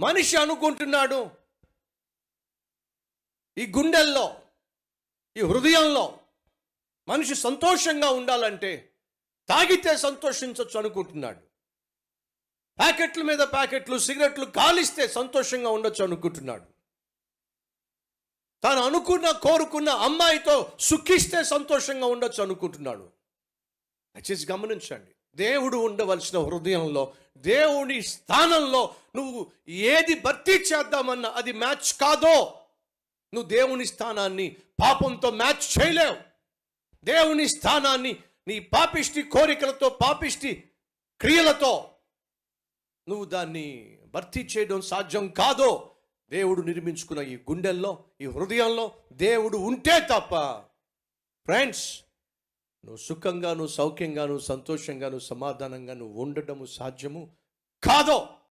మనిషి అనుకుంటున్నాడు ఈ గుండెల్లో ఈ హృదయంలో మనిషి సంతోషంగా ఉండాలంటే తాగితే సంతోషించవచ్చు అనుకుంటున్నాడు ప్యాకెట్ల మీద ప్యాకెట్లు సిగరెట్లు కాలిస్తే సంతోషంగా ఉండొచ్చు అనుకుంటున్నాడు తాను అనుకున్న కోరుకున్న అమ్మాయితో సుఖిస్తే సంతోషంగా ఉండొచ్చు అనుకుంటున్నాడు దయచేసి గమనించండి దేవుడు ఉండవలసిన హృదయంలో దేవుని స్థానంలో నువ్వు ఏది భర్తీ చేద్దామన్నా అది మ్యాచ్ కాదో నువ్వు దేవుని స్థానాన్ని పాపంతో మ్యాచ్ చేయలేవు దేవుని స్థానాన్ని నీ పాపిష్టి కోరికలతో పాపిష్టి క్రియలతో నువ్వు దాన్ని భర్తీ చేయడం సాధ్యం కాదో దేవుడు నిర్మించుకున్న ఈ గుండెల్లో ఈ హృదయంలో దేవుడు ఉంటే తప్ప ఫ్రెండ్స్ నువ్వు సుఖంగా నువ్వు సౌఖ్యంగా నువ్వు సంతోషంగా నువ్వు సమాధానంగా నువ్వు ఉండటము సాధ్యము కాదో